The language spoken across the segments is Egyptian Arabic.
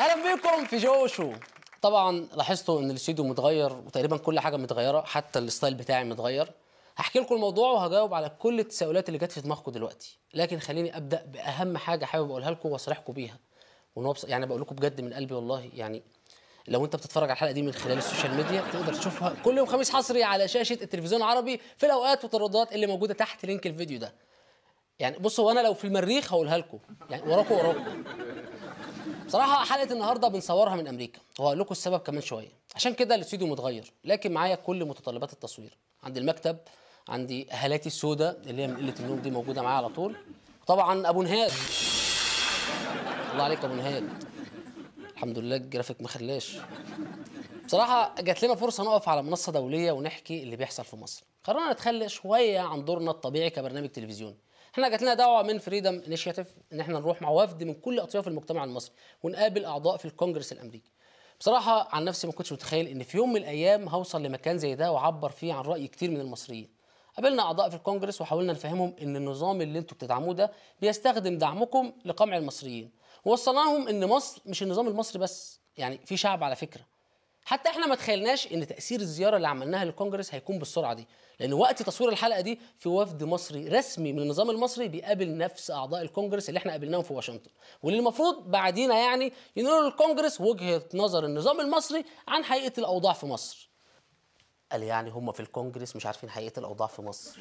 اهلا بيكم في جو شو طبعا لاحظتوا ان الاستوديو متغير وتقريبا كل حاجه متغيره حتى الستايل بتاعي متغير هحكي لكم الموضوع وهجاوب على كل التساؤلات اللي جت في دماغكم دلوقتي لكن خليني ابدا باهم حاجه حابب اقولها لكم واصرحكم بيها ونوبس يعني بقول لكم بجد من قلبي والله يعني لو انت بتتفرج على الحلقه دي من خلال السوشيال ميديا تقدر تشوفها كل يوم خميس حصري على شاشه التلفزيون العربي في الاوقات والترددات اللي موجوده تحت لينك الفيديو ده يعني بصوا وانا لو في المريخ هقولها لكم يعني وراكم وراكم بصراحه حلقه النهارده بنصورها من امريكا وهقول لكم السبب كمان شويه عشان كده الاستوديو متغير لكن معايا كل متطلبات التصوير عندي المكتب عندي هالاتي السوداء اللي هي من قله النوم دي موجوده معايا على طول طبعا ابو نهاد الله عليك يا ابو نهاد الحمد لله الجرافيك ما خلاش بصراحه جات لنا فرصه نقف على منصه دوليه ونحكي اللي بيحصل في مصر قررنا نتخلى شويه عن دورنا الطبيعي كبرنامج تلفزيوني احنا جات لنا دعوه من فريدم انيشيتيف ان احنا نروح مع وفد من كل اطياف المجتمع المصري ونقابل اعضاء في الكونجرس الامريكي بصراحه عن نفسي ما كنتش متخيل ان في يوم من الايام هوصل لمكان زي ده واعبر فيه عن راي كتير من المصريين قابلنا اعضاء في الكونجرس وحاولنا نفهمهم ان النظام اللي انتوا بتدعموه ده بيستخدم دعمكم لقمع المصريين ووصلنا لهم ان مصر مش النظام المصري بس يعني في شعب على فكره حتى احنا ما تخيلناش ان تاثير الزياره اللي عملناها للكونجرس هيكون بالسرعه دي لان وقت تصوير الحلقه دي في وفد مصري رسمي من النظام المصري بيقابل نفس اعضاء الكونجرس اللي احنا قابلناهم في واشنطن واللي المفروض بعدينا يعني ينقلوا للكونجرس وجهه نظر النظام المصري عن حقيقه الاوضاع في مصر قال يعني هم في الكونجرس مش عارفين حقيقه الاوضاع في مصر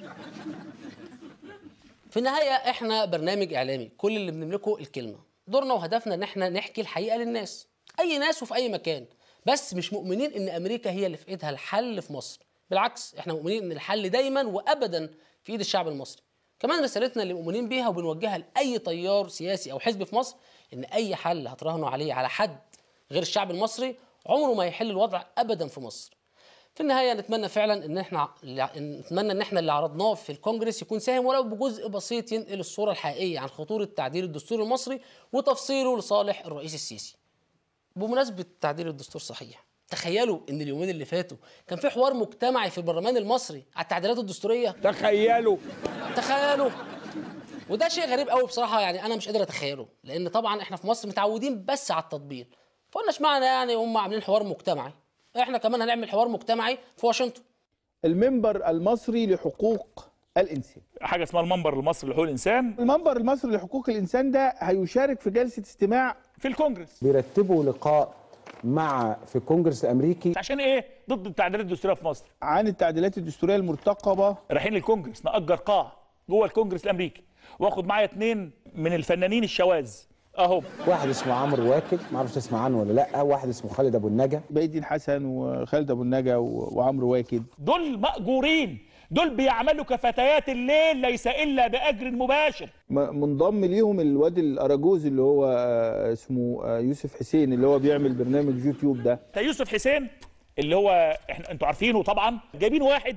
في النهايه احنا برنامج اعلامي كل اللي بنملكه الكلمه دورنا وهدفنا ان احنا نحكي الحقيقه للناس اي ناس وفي اي مكان بس مش مؤمنين ان امريكا هي اللي في ايدها الحل في مصر بالعكس احنا مؤمنين ان الحل دايما وابدا في ايد الشعب المصري كمان رسالتنا اللي مؤمنين بيها وبنوجهها لاي تيار سياسي او حزب في مصر ان اي حل هتراهنوا عليه على حد غير الشعب المصري عمره ما يحل الوضع ابدا في مصر في النهايه نتمنى فعلا ان احنا نتمنى ان احنا اللي عرضناه في الكونجرس يكون ساهم ولو بجزء بسيط ينقل الصوره الحقيقيه عن خطوره تعديل الدستور المصري وتفصيله لصالح الرئيس السيسي بمناسبه تعديل الدستور صحيح تخيلوا ان اليومين اللي فاتوا كان في حوار مجتمعي في البرلمان المصري على التعديلات الدستوريه تخيلوا تخيلوا وده شيء غريب قوي بصراحه يعني انا مش قادر اتخيله لان طبعا احنا في مصر متعودين بس على التطبيق فقلنا اشمعنى يعني هم عاملين حوار مجتمعي احنا كمان هنعمل حوار مجتمعي في واشنطن المنبر المصري لحقوق الانسان حاجه اسمها المنبر المصري لحقوق الانسان المنبر المصري لحقوق الانسان ده هيشارك في جلسه استماع في الكونجرس بيرتبوا لقاء مع في الكونجرس الامريكي عشان ايه ضد التعديلات الدستوريه في مصر عن التعديلات الدستوريه المرتقبه رايحين للكونجرس نأجر قاعه جوه الكونجرس الامريكي واخد معايا اتنين من الفنانين الشواذ اهو واحد اسمه عمرو واكد ما اعرفش تسمع عنه ولا لا واحد اسمه خالد ابو النجا بقى الدين حسن وخالد ابو النجا و- وعمرو واكد دول مأجورين دول بيعملوا كفتيات الليل ليس الا باجر مباشر م- منضم ليهم الواد الاراجوز اللي هو آه، اسمه آه، يوسف حسين اللي هو بيعمل برنامج يوتيوب ده ده يوسف حسين اللي هو احنا انتوا عارفينه طبعا جايبين واحد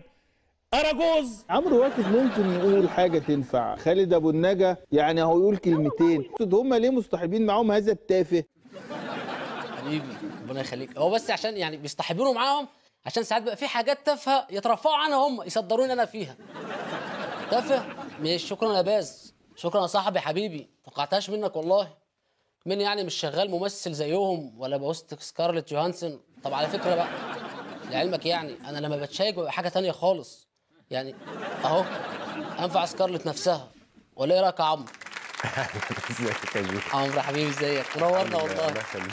اراجوز عمرو واكد ممكن يقول حاجه تنفع خالد ابو النجا يعني هو يقول كلمتين هم ليه مصطحبين معاهم هذا التافه حبيبي ربنا يخليك هو بس عشان يعني بيصطحبونوا معاهم عشان ساعات بقى في حاجات تافهه يترفعوا عنها هم يصدروني انا فيها تافه مش شكرا يا باز شكرا يا صاحبي حبيبي توقعتهاش منك والله من يعني مش شغال ممثل زيهم ولا بوست سكارلت جوهانسون طب على فكره بقى لعلمك يعني انا لما بتشيك ببقى حاجه تانية خالص يعني اهو انفع سكارلت نفسها ولا ايه رايك يا عمرو ازيك يا جو عمرو حبيبي ازيك منورنا والله الله يخليك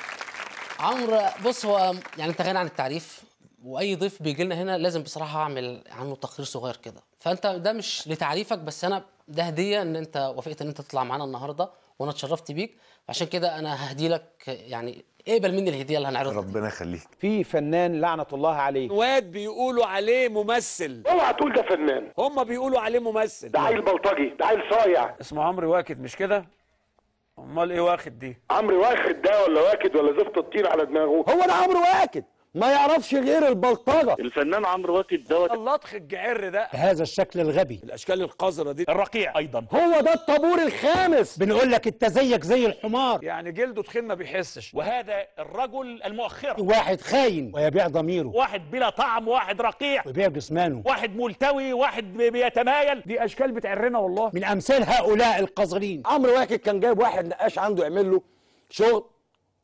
عمرو بص هو يعني انت غني عن التعريف واي ضيف بيجي لنا هنا لازم بصراحه اعمل عنه تقرير صغير كده فانت ده مش لتعريفك بس انا ده هديه ان انت وافقت ان انت تطلع معانا النهارده وانا اتشرفت بيك عشان كده انا ههدي لك يعني اقبل مني الهديه اللي هنعرضها دي. ربنا يخليك في فنان لعنه الله عليه واد بيقولوا عليه ممثل اوعى تقول ده فنان هم بيقولوا عليه ممثل ده عيل بلطجي ده عيل صايع اسمه عمرو واكد مش كده امال ايه واخد دي عمرو واخد ده ولا واكد ولا زفت الطين على دماغه هو ده عمرو واكد ما يعرفش غير البلطجه الفنان عمرو واكد دوت اللطخ الجعر ده بهذا الشكل الغبي الاشكال القذره دي الرقيع ايضا هو ده الطابور الخامس بنقول لك انت زيك زي الحمار يعني جلده تخين ما بيحسش وهذا الرجل المؤخرة واحد خاين ويبيع ضميره واحد بلا طعم واحد رقيع ويبيع جسمانه واحد ملتوي واحد بي- بيتمايل دي اشكال بتعرنا والله من امثال هؤلاء القذرين عمرو واكد كان جايب واحد نقاش عنده يعمل له شغل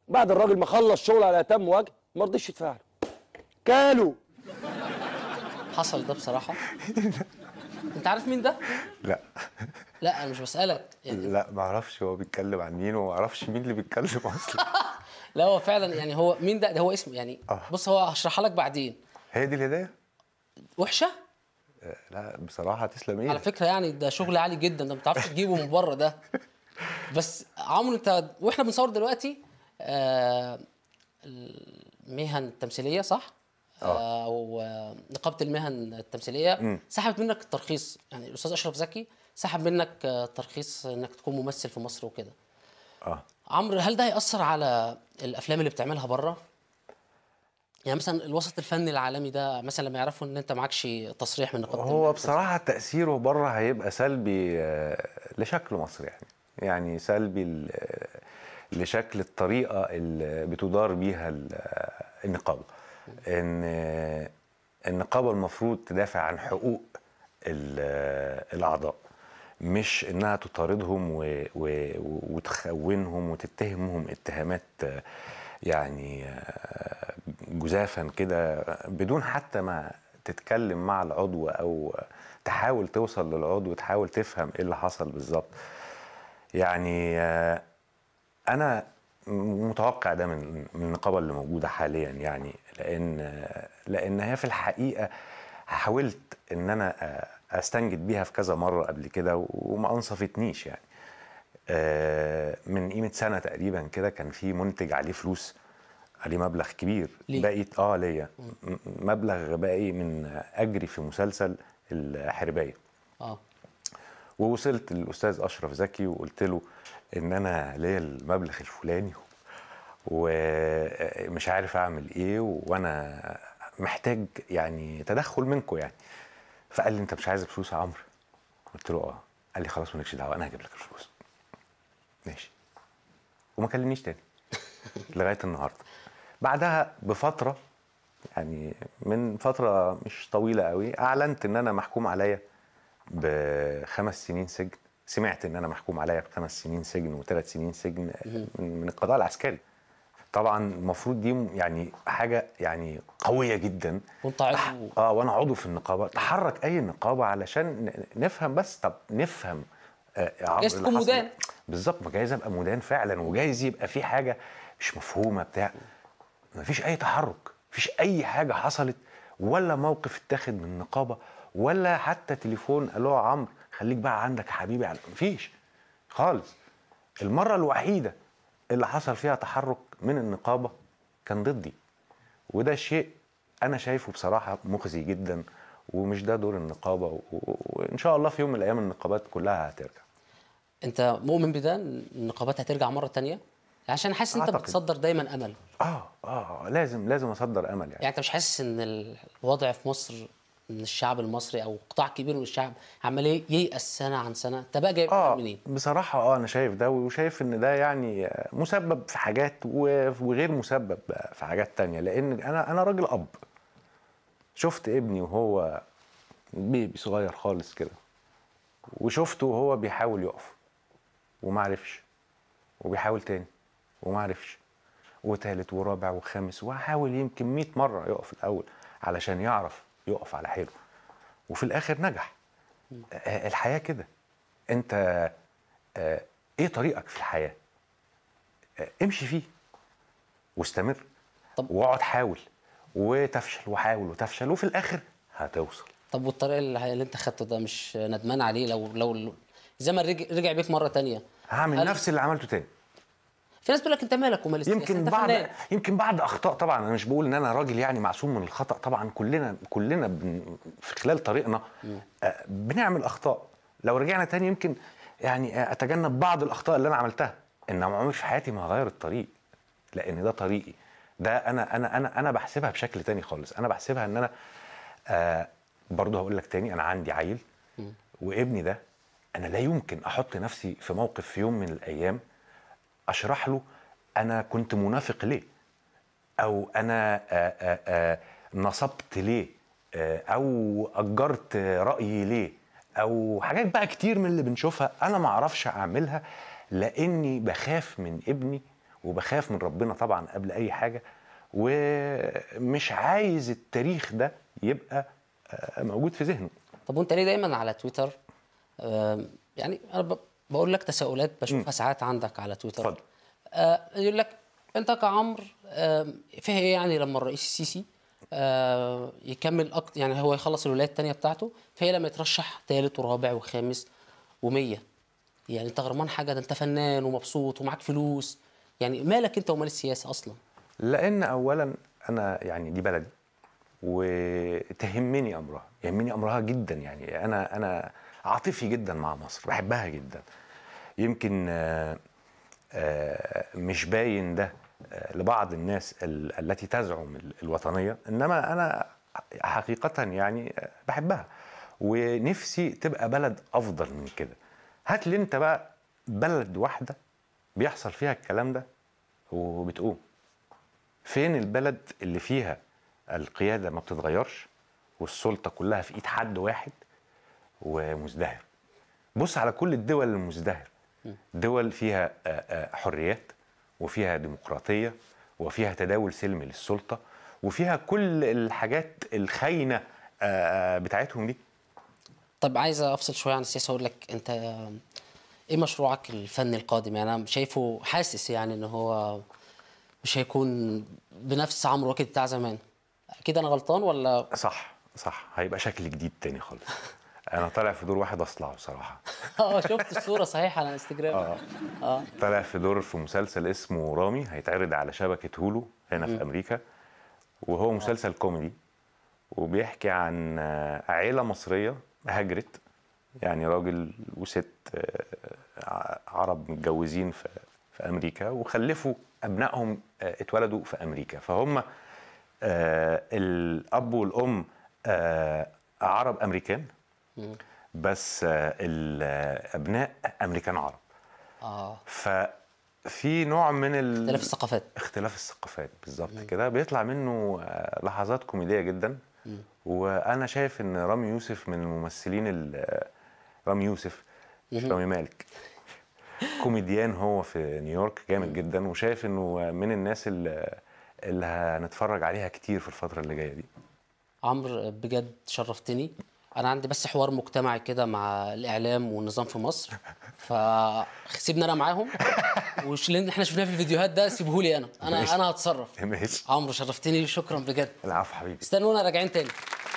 بعد الراجل ما خلص شغل على اتم وجه ما رضيش يدفع له كالو حصل ده بصراحه انت عارف مين ده لا لا انا مش بسالك يعني لا ما اعرفش هو بيتكلم عن مين وما اعرفش مين اللي بيتكلم اصلا لا هو فعلا يعني هو مين ده ده هو اسمه يعني آه. بص هو هشرحها لك بعدين هي دي الهدايه وحشه آه، لا بصراحه تسلم على ايه فكره يعني ده شغل عالي جدا ده ما بتعرفش تجيبه من بره ده بس عمرو انت واحنا بنصور دلوقتي آه المهن التمثيليه صح؟ آه او آه، نقابه المهن التمثيليه سحبت منك الترخيص يعني الاستاذ اشرف زكي سحب منك آه، ترخيص انك تكون ممثل في مصر وكده اه عمرو هل ده هيأثر على الافلام اللي بتعملها بره؟ يعني مثلا الوسط الفني العالمي ده مثلا لما يعرفوا ان انت معكش تصريح من نقابه هو المهن بصراحة تأثيره بره هيبقى سلبي آه، لشكل مصر يعني يعني سلبي ل- آه، لشكل الطريقة اللي بتدار بيها ال- آه، النقابة إن آه، النقابة المفروض تدافع عن حقوق ال- آه، الأعضاء مش إنها تطاردهم و- و- وتخونهم وتتهمهم اتهامات آه، يعني آه، جزافا كده بدون حتى ما تتكلم مع العضو او تحاول توصل للعضو وتحاول تفهم ايه اللي حصل بالظبط يعني آه، انا متوقع ده من من النقابه اللي موجوده حاليا يعني لان لان هي في الحقيقه حاولت ان انا آه، استنجد بيها في كذا مره قبل كده وما انصفتنيش يعني آه، من قيمه سنه تقريبا كده كان في منتج عليه فلوس عليه مبلغ كبير ليه؟ بقيت اه ليا م- مبلغ باقي من اجري في مسلسل الحربايه اه ووصلت للاستاذ اشرف زكي وقلت له ان انا ليا المبلغ الفلاني ومش عارف اعمل ايه وانا محتاج يعني تدخل منكم يعني فقال لي انت مش عايز فلوس يا عمرو قلت له اه قال لي خلاص مالكش دعوه انا هجيب لك الفلوس ماشي وما كلمنيش تاني لغايه النهارده بعدها بفتره يعني من فتره مش طويله قوي اعلنت ان انا محكوم عليا بخمس سنين سجن سمعت ان انا محكوم عليا بخمس سنين سجن وثلاث سنين سجن من, من القضاء العسكري طبعا المفروض دي يعني حاجه يعني قويه جدا وانت عضو اه وانا عضو في النقابه تحرك اي نقابه علشان ن- نفهم بس طب نفهم آه يا عمرو جايز اللي تكون حصل. مدان. بالظبط ما جايز ابقى مدان فعلا وجايز يبقى في حاجه مش مفهومه بتاع ما فيش اي تحرك مفيش اي حاجه حصلت ولا موقف اتاخد من النقابه ولا حتى تليفون الو يا عمرو خليك بقى عندك يا حبيبي على مفيش خالص المره الوحيده اللي حصل فيها تحرك من النقابه كان ضدي وده شيء انا شايفه بصراحه مخزي جدا ومش ده دور النقابه و- و- وان شاء الله في يوم من الايام النقابات كلها هترجع انت مؤمن بده ان النقابات هترجع مره تانية عشان حاسس ان انت أعتقد. بتصدر دايما امل اه اه لازم لازم اصدر امل يعني يعني انت مش حاسس ان الوضع في مصر ان الشعب المصري او قطاع كبير من الشعب عمال ييأس سنه عن سنه انت بقى جايب اه منين؟ بصراحه اه انا شايف ده وشايف ان ده يعني مسبب في حاجات و- وغير مسبب في حاجات تانية لان انا انا راجل اب شفت ابني وهو بيبي صغير خالص كده وشفته وهو بيحاول يقف وما عرفش وبيحاول تاني وما عرفش وتالت ورابع وخامس وحاول يمكن 100 مره يقف الاول علشان يعرف يقف على حيله وفي الاخر نجح آه، الحياه كده انت آه، ايه طريقك في الحياه آه، امشي فيه واستمر طب- واقعد حاول وتفشل وحاول وتفشل وفي الاخر هتوصل طب والطريق اللي اللي انت خدته ده مش ندمان عليه لو لو الزمن رجع, رجع بيك مره تانية هعمل هل- نفس اللي عملته تاني في ناس بتقول لك انت مالك ومال السياسة؟ يمكن انت بعد فنان. يمكن بعد اخطاء طبعا انا مش بقول ان انا راجل يعني معصوم من الخطا طبعا كلنا كلنا بن في خلال طريقنا آه، بنعمل اخطاء لو رجعنا تاني يمكن يعني آه، اتجنب بعض الاخطاء اللي انا عملتها انما عمري في حياتي ما هغير الطريق لان ده طريقي ده انا انا انا انا بحسبها بشكل تاني خالص انا بحسبها ان انا آه برضه هقول لك تاني انا عندي عيل وابني ده انا لا يمكن احط نفسي في موقف في يوم من الايام اشرح له انا كنت منافق ليه او انا آه، آه، آه، نصبت ليه آه، او اجرت رايي ليه او حاجات بقى كتير من اللي بنشوفها انا ما اعرفش اعملها لاني بخاف من ابني وبخاف من ربنا طبعا قبل اي حاجه ومش عايز التاريخ ده يبقى آه، موجود في ذهنه طب وانت ليه دايما على تويتر آم، يعني انا ب- بقول لك تساؤلات بشوفها ساعات عندك على تويتر اتفضل. آه يقول لك انت كعمر آم، فيها ايه يعني لما الرئيس السيسي آه يكمل أكتر يعني هو يخلص الولايه الثانيه بتاعته فهي لما يترشح ثالث ورابع وخامس ومية يعني انت غرمان حاجه ده انت فنان ومبسوط ومعاك فلوس يعني مالك انت ومال السياسه اصلا لان اولا انا يعني دي بلدي وتهمني امرها يهمني امرها جدا يعني انا انا عاطفي جدا مع مصر بحبها جدا يمكن آه، آه، مش باين ده آه، لبعض الناس ال- التي تزعم ال- الوطنيه انما انا حقيقه يعني آه، بحبها ونفسي تبقى بلد افضل من كده هات لي انت بقى بلد واحده بيحصل فيها الكلام ده وبتقوم فين البلد اللي فيها القيادة ما بتتغيرش والسلطة كلها في إيد حد واحد ومزدهر بص على كل الدول المزدهرة دول فيها آه، آه، حريات وفيها ديمقراطية وفيها تداول سلمي للسلطة وفيها كل الحاجات الخاينة آه، آه، بتاعتهم دي طب عايز افصل شويه عن السياسه واقول لك انت ايه مشروعك الفني القادم يعني انا شايفه حاسس يعني ان هو مش هيكون بنفس عمرو واكد بتاع زمان اكيد انا غلطان ولا صح صح هيبقى شكل جديد تاني خالص أنا طالع في دور واحد أصلع بصراحة اه شفت الصوره صحيح على انستجرام اه اه طلع في دور في مسلسل اسمه رامي هيتعرض على شبكة هولو هنا في أمريكا وهو مسلسل كوميدي وبيحكي عن آه، عيلة مصرية هاجرت يعني راجل وست آه، ع- عرب متجوزين في في أمريكا وخلفوا أبنائهم آه، اتولدوا في أمريكا فهم آه، الأب والأم آه، عرب أمريكان بس آه، الأبناء أمريكان عرب اه ففي نوع من ال... اختلاف الثقافات اختلاف الثقافات بالظبط كده بيطلع منه آه، لحظات كوميديه جدا وانا شايف ان رامي يوسف من الممثلين ال- رامي يوسف مش رامي مالك كوميديان هو في نيويورك جامد جدا وشايف انه من الناس اللي, اللي هنتفرج عليها كتير في الفتره اللي جايه دي عمرو بجد شرفتني انا عندي بس حوار مجتمعي كده مع الاعلام والنظام في مصر فسيبني انا معاهم وش اللي احنا شفناه في الفيديوهات ده سيبهولي انا انا ماشي. انا هتصرف ماشي عمرو شرفتني شكرا بجد العفو حبيبي استنونا راجعين تاني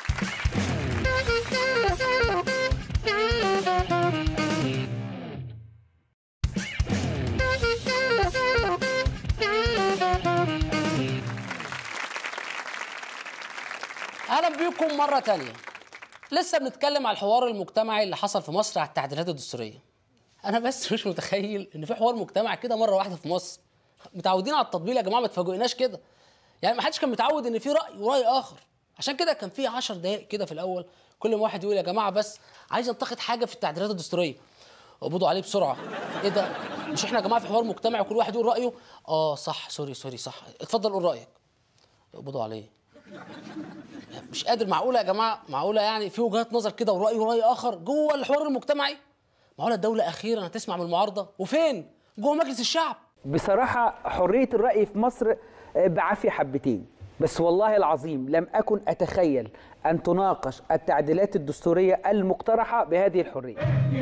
اهلا بيكم مره تانية لسه بنتكلم على الحوار المجتمعي اللي حصل في مصر على التعديلات الدستوريه انا بس مش متخيل ان في حوار مجتمعي كده مره واحده في مصر متعودين على التطبيل يا جماعه ما تفاجئناش كده يعني ما حدش كان متعود ان في راي وراي اخر عشان كده كان في 10 دقائق كده في الاول كل ما واحد يقول يا جماعه بس عايز انتقد حاجه في التعديلات الدستوريه اقبضوا عليه بسرعه ايه ده مش احنا يا جماعه في حوار مجتمعي وكل واحد يقول رايه اه صح سوري سوري صح اتفضل قول رايك اقبضوا عليه مش قادر معقوله يا جماعه معقوله يعني في وجهات نظر كده وراي وراي اخر جوه الحوار المجتمعي معقوله الدوله اخيرا هتسمع من المعارضه وفين جوه مجلس الشعب بصراحة حرية الرأي في مصر آه، بعافية حبتين بس والله العظيم لم أكن أتخيل أن تناقش التعديلات الدستورية المقترحة بهذه الحرية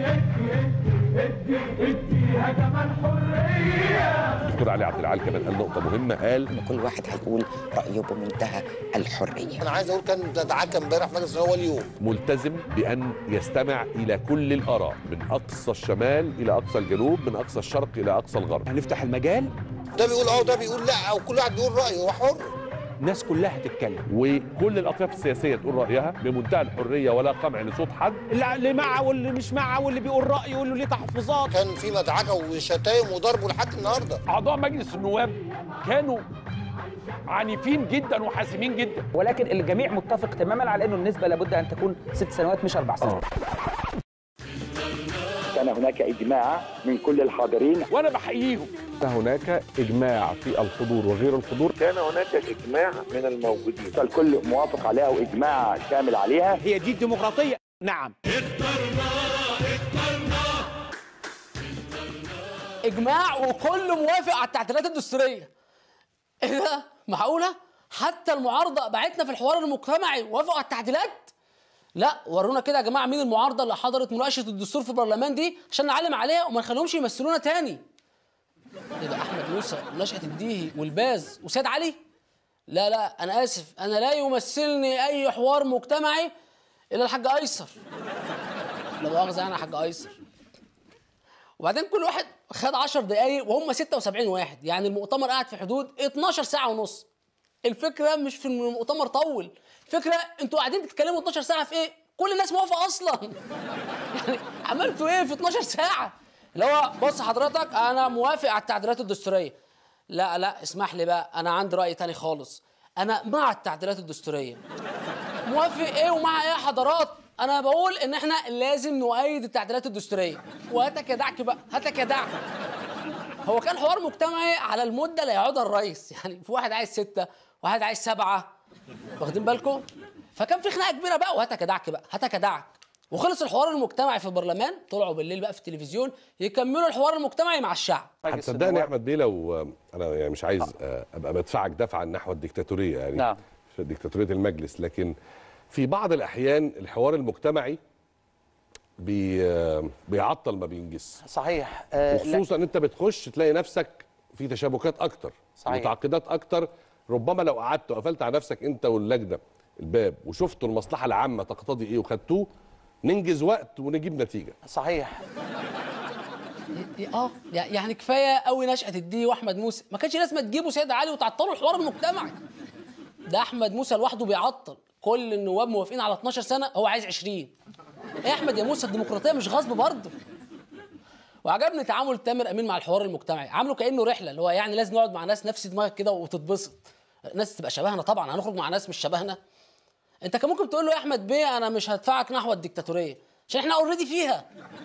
الدكتور علي عبد العال كمان قال نقطة مهمة قال ان كل واحد هيقول رايه بمنتهى الحريه انا عايز اقول كان ده دعاك امبارح في مجلس النواب اليوم ملتزم بأن يستمع إلى كل الآراء من أقصى الشمال إلى أقصى الجنوب من أقصى الشرق إلى أقصى الغرب هنفتح المجال ده بيقول اه وده بيقول لا وكل واحد بيقول رايه هو حر الناس كلها هتتكلم وكل الأطياف السياسية تقول رأيها بمنتهى الحرية ولا قمع لصوت حد اللي اللي مع واللي مش مع واللي بيقول رأيه واللي ليه تحفظات كان في مدعكه وشتايم وضرب لحد النهارده اعضاء مجلس النواب كانوا عنيفين جدا وحاسمين جدا ولكن الجميع متفق تماما على أنه النسبة لابد أن تكون ست سنوات مش أربع سنوات كان هناك اجماع من كل الحاضرين وانا بحييهم هناك إجماع في الحضور وغير الحضور كان هناك اجماع من الموجودين فالكل موافق عليها واجماع شامل عليها هي دي الديمقراطية نعم اجماع وكله موافق على التعديلات الدستوريه ايه ده معقوله حتى المعارضه بعتنا في الحوار المجتمعي وافقوا على التعديلات لا ورونا كده يا جماعه مين المعارضه اللي حضرت مناقشه الدستور في البرلمان دي عشان نعلم عليها وما نخليهمش يمثلونا تاني ايه ده احمد موسى ونشأة الديهي والباز وسيد علي لا لا انا اسف انا لا يمثلني اي حوار مجتمعي الا الحاج ايسر لا مؤاخذه يعني يا حاج ايسر وبعدين كل واحد خد 10 دقايق وهم 76 واحد يعني المؤتمر قعد في حدود 12 ساعه ونص الفكره مش في ان المؤتمر طول الفكره انتوا قاعدين تتكلموا 12 ساعه في ايه كل الناس موافقه اصلا يعني عملتوا ايه في 12 ساعه اللي هو بص حضرتك انا موافق على التعديلات الدستوريه لا لا اسمح لي بقى انا عندي راي تاني خالص انا مع التعديلات الدستوريه موافق ايه ومع ايه يا حضرات انا بقول ان احنا لازم نؤيد التعديلات الدستوريه وهاتك يا دعك بقى هاتك يا دعك هو كان حوار مجتمعي على المده اللي يقعدها الرئيس يعني في واحد عايز سته واحد عايز سبعه واخدين بالكم فكان في خناقه كبيره بقى وهاتك يا دعك بقى هاتك يا دعك وخلص الحوار المجتمعي في البرلمان طلعوا بالليل بقى في التلفزيون يكملوا الحوار المجتمعي مع الشعب هتصدقني يا احمد بيه لو انا يعني مش عايز آه، ابقى بدفعك دفعا نحو الدكتاتوريه يعني نعم. في ديكتاتوريه المجلس لكن في بعض الاحيان الحوار المجتمعي بي آه، بيعطل ما بينجز صحيح آه، لا. وخصوصا ان انت بتخش تلاقي نفسك في تشابكات اكتر صحيح. متعقدات اكتر ربما لو قعدت وقفلت على نفسك انت واللجنه الباب وشفتوا المصلحه العامه تقتضي ايه وخدتوه ننجز وقت ونجيب نتيجه صحيح اه يعني كفايه قوي نشأة الدي واحمد موسى ما كانش لازم تجيبوا سيد علي وتعطلوا الحوار المجتمعي ده احمد موسى لوحده بيعطل كل النواب موافقين على 12 سنه هو عايز 20 ايه يا احمد يا موسى الديمقراطيه مش غصب برضه وعجبني تعامل تامر امين مع الحوار المجتمعي عامله كانه رحله اللي هو يعني لازم نقعد مع ناس نفس دماغك كده وتتبسط ناس تبقى شبهنا طبعا هنخرج مع ناس مش شبهنا انت كان ممكن تقول له يا احمد بيه انا مش هدفعك نحو الديكتاتوريه عشان احنا اوريدي فيها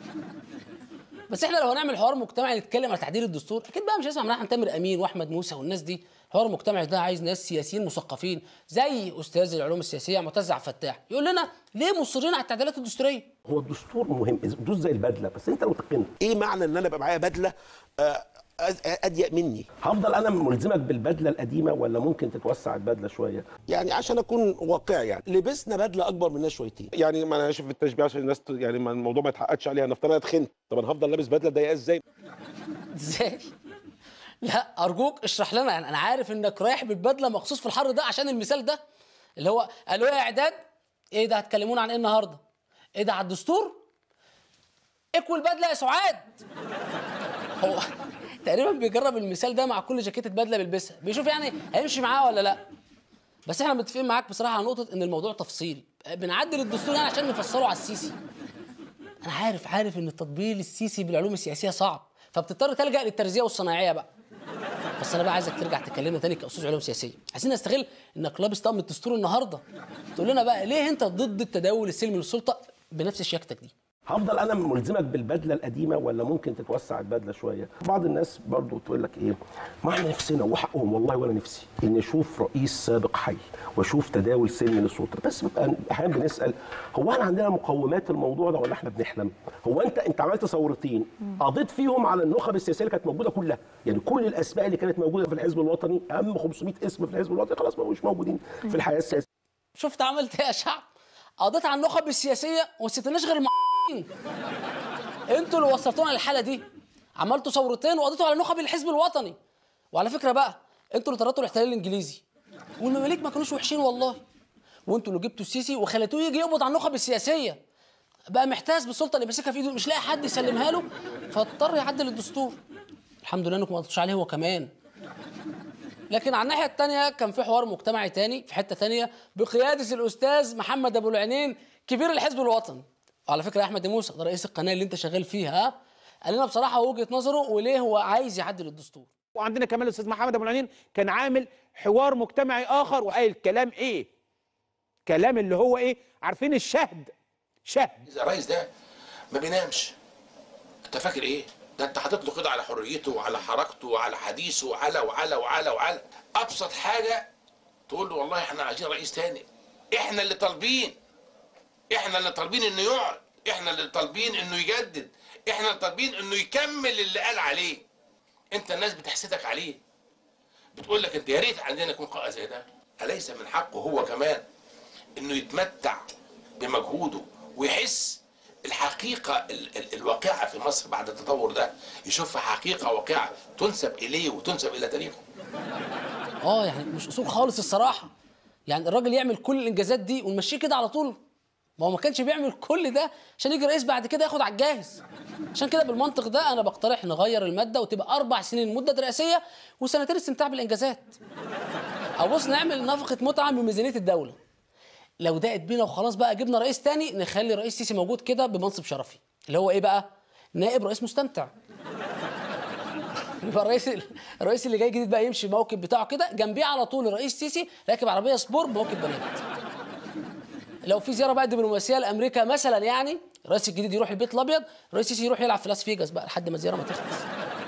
بس احنا لو هنعمل حوار مجتمعي نتكلم على تعديل الدستور اكيد بقى مش هنسمع من احمد تامر امين واحمد موسى والناس دي الحوار المجتمعي ده عايز ناس سياسيين مثقفين زي استاذ العلوم السياسيه معتز عبد الفتاح يقول لنا ليه مصرين على التعديلات الدستوريه هو الدستور مهم الدستور زي البدله بس انت لو تقنت ايه معنى ان انا يبقى معايا بدله آه، أز- اضيق مني هفضل انا ملزمك بالبدله القديمه ولا ممكن تتوسع البدله شويه يعني عشان اكون واقعي يعني لبسنا بدله اكبر مننا شويتين يعني ما انا اسف في التشبيه عشان الناس ت- يعني ما الموضوع ما يتحققش عليها نفترض انا اتخنت طب انا هفضل لابس بدله ضيقه ازاي ازاي لا ارجوك اشرح لنا يعني انا عارف انك رايح بالبدله مخصوص في الحر ده عشان المثال ده اللي هو قالوا يا اعداد ايه ده هتكلمونا عن ايه النهارده ايه ده على الدستور اكوي البدله يا سعاد هو تقريبا بيجرب المثال ده مع كل جاكيته بدله بيلبسها بيشوف يعني هيمشي معاه ولا لا بس احنا متفقين معاك بصراحه على نقطه ان الموضوع تفصيل بنعدل الدستور يعني عشان نفسره على السيسي انا عارف عارف ان التطبيق السيسي بالعلوم السياسيه صعب فبتضطر تلجا للترزيه والصناعيه بقى بس انا بقى عايزك ترجع تكلمنا تاني كاستاذ علوم سياسيه عايزين نستغل انك لابس طقم الدستور النهارده تقول لنا بقى ليه انت ضد التداول السلمي للسلطه بنفس شياكتك دي هفضل انا ملزمك بالبدله القديمه ولا ممكن تتوسع البدله شويه بعض الناس برضو تقول لك ايه ما احنا نفسنا وحقهم والله ولا نفسي ان اشوف رئيس سابق حي واشوف تداول سلمي للسلطه بس بيبقى احيانا بنسال هو احنا عندنا مقومات الموضوع ده ولا احنا بنحلم هو انت انت عملت ثورتين قضيت فيهم على النخب السياسيه اللي كانت موجوده كلها يعني كل الاسماء اللي كانت موجوده في الحزب الوطني اهم 500 اسم في الحزب الوطني خلاص ما مش موجودين في الحياه السياسيه شفت عملت ايه يا شعب قضيت على النخب السياسيه وما سبتناش غير المعين انتوا اللي وصلتونا للحاله دي عملتوا ثورتين وقضيتوا على نخب الحزب الوطني وعلى فكره بقى انتوا اللي طردتوا الاحتلال الانجليزي والمماليك ما كانوش وحشين والله وانتوا اللي جبتوا السيسي وخليتوه يجي يقبض على النخب السياسيه بقى محتاس بالسلطه اللي ماسكها في ايده مش لاقي حد يسلمها له فاضطر يعدل الدستور الحمد لله انكم ما قضيتوش عليه هو كمان لكن على الناحيه الثانيه كان في حوار مجتمعي تاني في حته تانيه بقياده الاستاذ محمد ابو العينين كبير الحزب الوطني وعلى فكره يا احمد موسى ده رئيس القناه اللي انت شغال فيها ها قال لنا بصراحه وجهه نظره وليه هو عايز يعدل الدستور وعندنا كمان الاستاذ محمد ابو العنين كان عامل حوار مجتمعي اخر وقايل كلام ايه كلام اللي هو ايه عارفين الشهد شهد الرئيس ده ما بينامش انت فاكر ايه ده انت حاطط له كده على حريته وعلى حركته وعلى حديثه وعلى وعلى وعلى وعلى ابسط حاجه تقول له والله احنا عايزين رئيس تاني احنا اللي طالبين احنا اللي طالبين انه يقعد احنا اللي طالبين انه يجدد احنا اللي طالبين انه يكمل اللي قال عليه انت الناس بتحسدك عليه بتقول لك انت يا ريت عندنا يكون قائد زي ده اليس من حقه هو كمان انه يتمتع بمجهوده ويحس الحقيقة ال- ال- الواقعة في مصر بعد التطور ده يشوفها حقيقة واقعة تنسب إليه وتنسب إلى تاريخه اه يعني مش اصول خالص الصراحه يعني الراجل يعمل كل الانجازات دي ونمشيه كده على طول ما هو ما كانش بيعمل كل ده عشان يجي رئيس بعد كده ياخد على الجاهز عشان كده بالمنطق ده انا بقترح نغير الماده وتبقى اربع سنين مده رئاسيه وسنتين استمتاع بالانجازات او بص نعمل نفقه متعه من ميزانيه الدوله لو ضاقت بينا وخلاص بقى جبنا رئيس تاني نخلي الرئيس سيسي موجود كده بمنصب شرفي اللي هو ايه بقى نائب رئيس مستمتع يبقى الرئيس الرئيس اللي جاي جديد بقى يمشي الموكب بتاعه كده جنبيه على طول الرئيس سيسي راكب عربيه سبور بموكب بنات لو في زياره بقى دبلوماسيه لامريكا مثلا يعني الرئيس الجديد يروح البيت الابيض الرئيس السيسي يروح يلعب في لاس فيجاس بقى لحد ما الزياره ما تخلص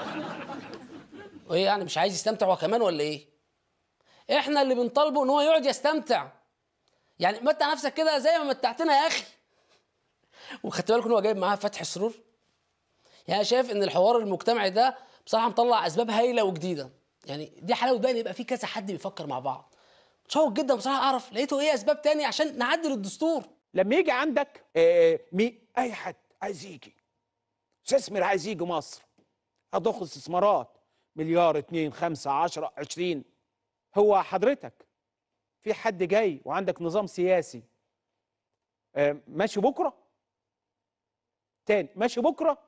وايه يعني مش عايز يستمتع هو كمان ولا ايه احنا اللي بنطالبه ان هو يقعد يستمتع يعني متع نفسك كده زي ما متعتنا يا اخي وخدت بالكم ان هو جايب معاه فتح السرور يعني شايف ان الحوار المجتمعي ده بصراحه مطلع اسباب هايله وجديده يعني دي حلاوه بقى ان يبقى في كذا حد بيفكر مع بعض متشوق جدا بصراحه اعرف لقيته ايه اسباب تاني عشان نعدل الدستور لما يجي عندك آه، مي اي حد عايز يجي مستثمر عايز يجي مصر هتضخ استثمارات مليار اتنين خمسة عشرة عشرين هو حضرتك في حد جاي وعندك نظام سياسي آه، ماشي بكرة تاني ماشي بكرة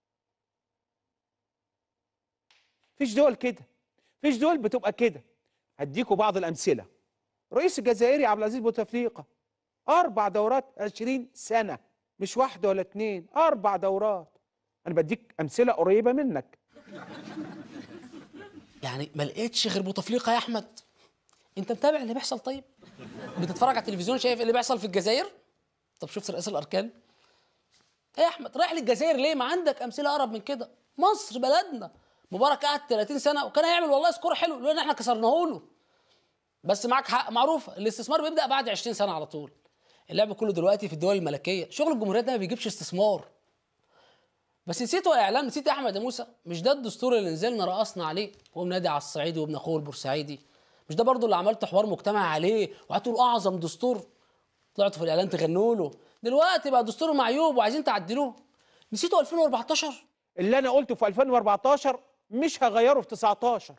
فيش دول كده فيش دول بتبقى كده هديكوا بعض الأمثلة رئيس الجزائري عبد العزيز بوتفليقة أربع دورات 20 سنة مش واحدة ولا اتنين أربع دورات أنا بديك أمثلة قريبة منك يعني ما لقيتش غير بوتفليقه يا احمد انت متابع اللي بيحصل طيب بتتفرج على التلفزيون شايف إيه اللي بيحصل في الجزائر طب شفت رئيس الاركان ايه يا احمد رايح للجزائر ليه ما عندك امثله اقرب من كده مصر بلدنا مبارك قعد 30 سنه وكان هيعمل والله سكور حلو لان احنا كسرناه له بس معاك حق معروفه الاستثمار بيبدا بعد 20 سنه على طول اللعب كله دلوقتي في الدول الملكيه شغل الجمهوريات ده ما بيجيبش استثمار بس نسيتوا يا اعلام نسيت يا احمد يا موسى مش ده الدستور اللي نزلنا رقصنا عليه وقوم نادي على الصعيدي وابن اخوه البورسعيدي مش ده برضو اللي عملت حوار مجتمع عليه وهتقولوا اعظم دستور طلعتوا في الاعلان تغنوا له دلوقتي بقى دستور معيوب وعايزين تعدلوه نسيتوا 2014 اللي أنا قلته في 2014 مش هغيره في 19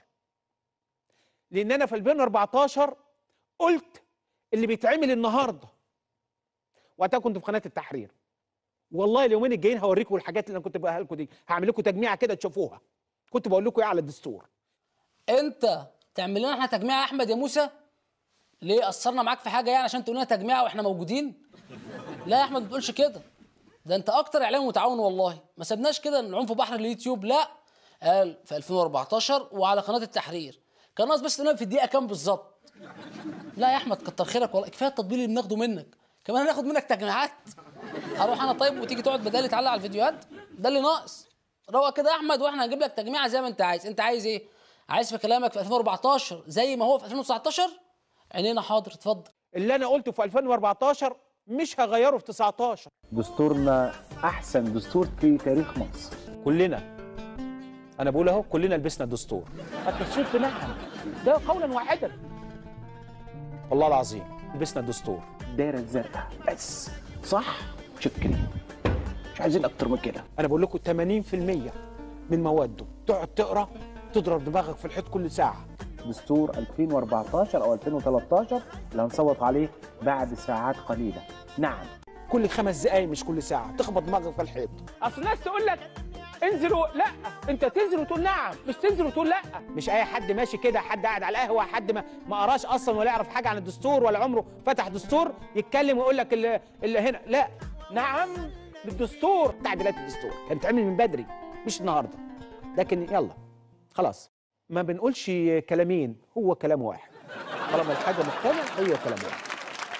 لأن أنا في 2014 قلت اللي بيتعمل النهارده وقتها كنت في قناة التحرير والله اليومين الجايين هوريكم الحاجات اللي انا كنت بقولها لكم دي هعمل لكم تجميعه كده تشوفوها كنت بقول لكم ايه على الدستور انت تعمل لنا احنا تجميع يا احمد يا موسى ليه قصرنا معاك في حاجه يعني عشان تقول لنا تجميع واحنا موجودين لا يا احمد ما تقولش كده ده انت اكتر اعلام متعاون والله ما سبناش كده نعوم في بحر اليوتيوب لا قال في 2014 وعلى قناه التحرير كان ناقص بس تقول في الدقيقه كام بالظبط لا يا احمد كتر خيرك والله كفايه التطبيل اللي بناخده منك كمان هناخد منك تجميعات اروح انا طيب وتيجي تقعد بدالي تعلق على الفيديوهات ده اللي ناقص روق كده يا احمد واحنا هنجيب لك تجميعه زي ما انت عايز انت عايز ايه عايز في كلامك في 2014 زي ما هو في 2019 عينينا حاضر اتفضل اللي انا قلته في 2014 مش هغيره في 19 دستورنا احسن دستور في تاريخ مصر كلنا انا بقول اهو كلنا لبسنا الدستور التصويت بنعم ده قولا واحدا والله العظيم لبسنا الدستور دايره الزرقاء بس صح شكري مش عايزين اكتر من كده انا بقول لكم 80% من مواده تقعد تقرا تضرب دماغك في الحيط كل ساعه دستور 2014 او 2013 اللي هنصوت عليه بعد ساعات قليله نعم كل خمس دقايق مش كل ساعه تخبط دماغك في الحيط اصل الناس تقول لك انزلوا لا انت تنزل وتقول نعم مش تنزل وتقول لا مش اي حد ماشي كده حد قاعد على القهوه حد ما ما قراش اصلا ولا يعرف حاجه عن الدستور ولا عمره فتح دستور يتكلم ويقول لك اللي, اللي هنا لا نعم للدستور تعديلات الدستور كانت تعمل من بدري مش النهارده لكن يلا خلاص ما بنقولش كلامين هو كلام واحد طالما الحاجه مقتنع هي كلام واحد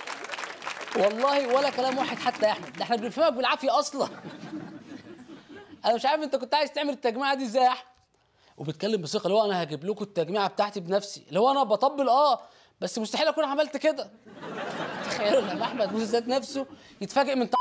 والله ولا كلام واحد حتى يا احمد ده احنا بنفهمك بالعافيه اصلا انا مش عارف انت كنت عايز تعمل التجميعه دي ازاي يا احمد وبيتكلم بثقه اللي هو انا هجيب لكم التجميعه بتاعتي بنفسي اللي هو انا بطبل اه بس مستحيل اكون عملت كده تخيلوا لما احمد موسى ذات نفسه يتفاجئ من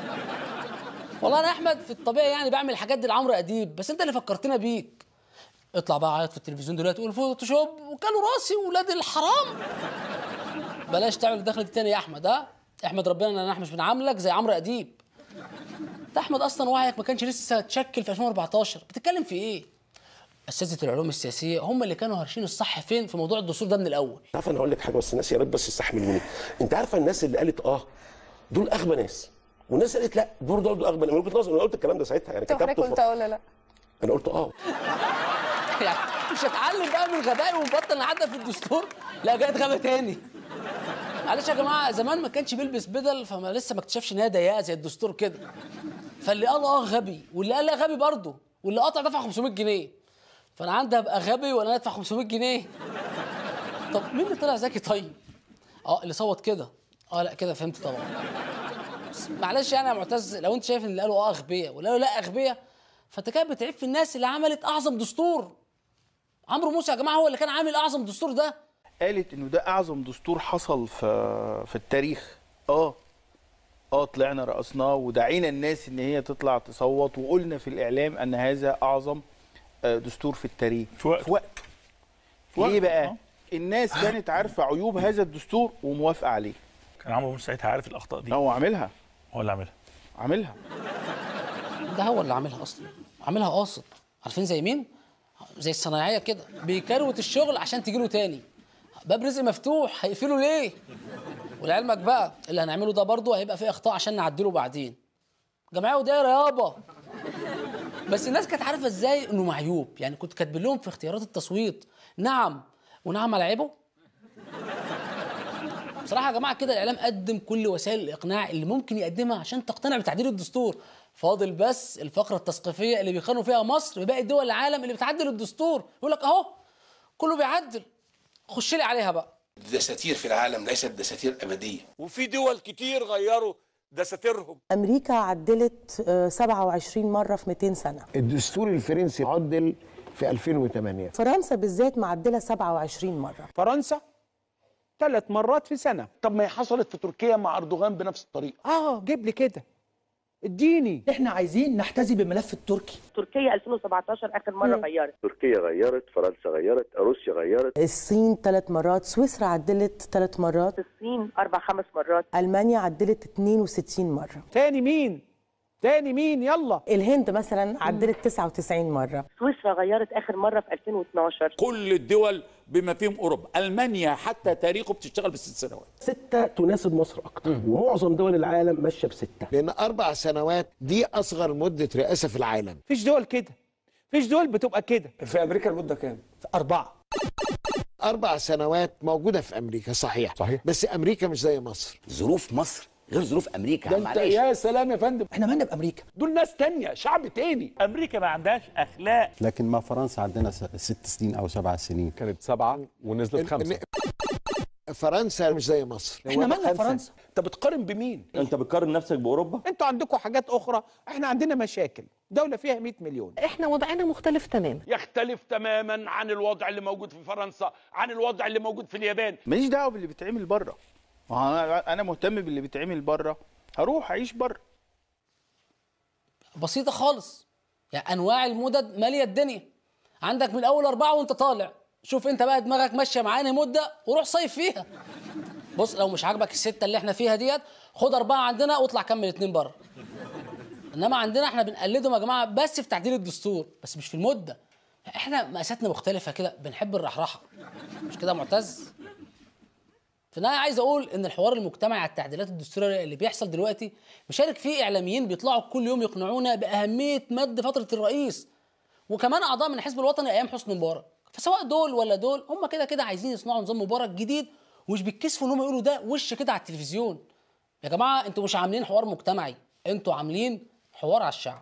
والله انا احمد في الطبيعي يعني بعمل الحاجات دي لعمرو اديب بس انت اللي فكرتنا بيك اطلع بقى عيط في التلفزيون دلوقتي تقول فوتوشوب وكانوا راسي ولاد الحرام بلاش تعمل الدخله دي تاني يا احمد ها احمد ربنا ان احنا مش بنعاملك زي عمرو اديب ده احمد اصلا وعيك ما كانش لسه اتشكل في 2014 بتتكلم في ايه اساتذه العلوم السياسيه هم اللي كانوا هارشين الصح فين في موضوع الدستور ده من الاول عارف انا هقول لك حاجه بس الناس يا ريت بس يستحملوني انت عارفه الناس اللي قالت اه دول اغبى ناس والناس قالت لا دول دول اغبى من وجهه نظري انا قلت الكلام ده ساعتها يعني انت حضرتك كتبته قلت في- اه ولا لا انا قلت اه يعني مش هتعلم بقى من غبائي ونبطل نعدى في الدستور لا جاي غبا تاني معلش يا جماعه زمان ما كانش بيلبس بدل فما لسه ما اكتشفش ان هي ضيقه زي الدستور كده فاللي قال اه غبي واللي قال لا غبي برضه واللي قطع دفع 500 جنيه فانا عندي ابقى غبي ولا انا ادفع 500 جنيه طب مين اللي طلع ذكي طيب اه اللي صوت كده اه لا كده فهمت طبعا بس معلش يعني يا معتز لو انت شايف ان اللي قالوا اه اغبياء واللي قالوا لا اغبياء فانت كده بتعيب في الناس اللي عملت اعظم دستور عمرو موسى يا جماعه هو اللي كان عامل اعظم دستور ده قالت انه ده اعظم دستور حصل في في التاريخ اه اه طلعنا رقصناه ودعينا الناس ان هي تطلع تصوت وقلنا في الاعلام ان هذا اعظم آه، دستور في التاريخ في وقته. في وقت في وقته، ليه بقى آه. الناس كانت عارفه عيوب هذا الدستور وموافقه عليه كان عمرو موسى ساعتها عارف الاخطاء دي هو عاملها هو اللي عاملها عاملها ده هو اللي عاملها اصلا عاملها قاصد عارفين زي مين زي الصنايعيه كده بيكروت الشغل عشان تجيله تاني باب رزق مفتوح هيقفله ليه ولعلمك بقى اللي هنعمله ده برضه هيبقى فيه اخطاء عشان نعدله بعدين جمعيه ودايره يابا بس الناس كانت عارفه ازاي انه معيوب يعني كنت كاتب لهم في اختيارات التصويت نعم ونعم على عيبه بصراحه يا جماعه كده الاعلام قدم كل وسائل الاقناع اللي ممكن يقدمها عشان تقتنع بتعديل الدستور فاضل بس الفقره التثقيفيه اللي بيقارنوا فيها مصر بباقي دول العالم اللي بتعدل الدستور يقول لك اهو كله بيعدل خش لي عليها بقى الدساتير في العالم ليست دساتير ابديه وفي دول كتير غيروا دساتيرهم أمريكا عدلت آه، 27 مرة في 200 سنة الدستور الفرنسي عدل في 2008 فرنسا بالذات معدلة 27 مرة فرنسا ثلاث مرات في سنة طب ما هي حصلت في تركيا مع اردوغان بنفس الطريقه اه جيب لي كده اديني احنا عايزين نحتذي بالملف التركي تركيا 2017 اخر مره غيرت تركيا غيرت فرنسا غيرت روسيا غيرت الصين ثلاث مرات سويسرا عدلت ثلاث مرات الصين اربع خمس مرات ألمانيا عدلت 62 مرة تاني مين تاني مين يلا الهند مثلا عدلت 99 مرة سويسرا غيرت اخر مره في 2012 كل الدول بما فيهم اوروبا المانيا حتى تاريخه بتشتغل بست سنوات ستة تناسب مصر أكتر ومعظم دول العالم ماشية بستة لان اربع سنوات دي اصغر مده رئاسه في العالم فيش دول كده فيش دول بتبقى كده في امريكا المده كام اربعه اربع سنوات موجوده في امريكا صحيح صحيح بس امريكا مش زي مصر ظروف مصر غير ظروف امريكا ده انت يا سلام يا فندم احنا مالنا بامريكا دول ناس تانية شعب تاني امريكا ما عندهاش اخلاق لكن مع فرنسا عندنا س- ست سنين او سبع سنين كانت سبعة ونزلت خمسة فرنسا مش زي مصر احنا مالنا بفرنسا انت بتقارن بمين انت بتقارن نفسك باوروبا انتوا عندكم حاجات اخرى احنا عندنا مشاكل دولة فيها 100 مليون احنا وضعنا مختلف تماما يختلف تماما عن الوضع اللي موجود في فرنسا عن الوضع اللي موجود في اليابان ماليش دعوه باللي بيتعمل بره ما هو انا انا مهتم باللي بيتعمل بره هروح اعيش بره بسيطه خالص يعني انواع المدد ماليه الدنيا عندك من اول اربعه وانت طالع شوف انت بقى دماغك ماشيه معانا مده وروح صيف فيها بص لو مش عاجبك السته اللي احنا فيها ديت خد اربعه عندنا واطلع كمل اتنين بره انما عندنا احنا بنقلدهم يا جماعه بس في تعديل الدستور بس مش في المده احنا مقاساتنا مختلفه كده بنحب الرحرحه مش كده يا معتز في النهايه عايز اقول ان الحوار المجتمعي على التعديلات الدستوريه اللي بيحصل دلوقتي مشارك فيه اعلاميين بيطلعوا كل يوم يقنعونا باهميه مد فتره الرئيس وكمان اعضاء من الحزب الوطني ايام حسني مبارك فسواء دول ولا دول هم كده كده عايزين يصنعوا نظام مبارك جديد ومش بيتكسفوا ان هم يقولوا ده وش كده على التلفزيون يا جماعه انتوا مش عاملين حوار مجتمعي انتوا عاملين حوار على الشعب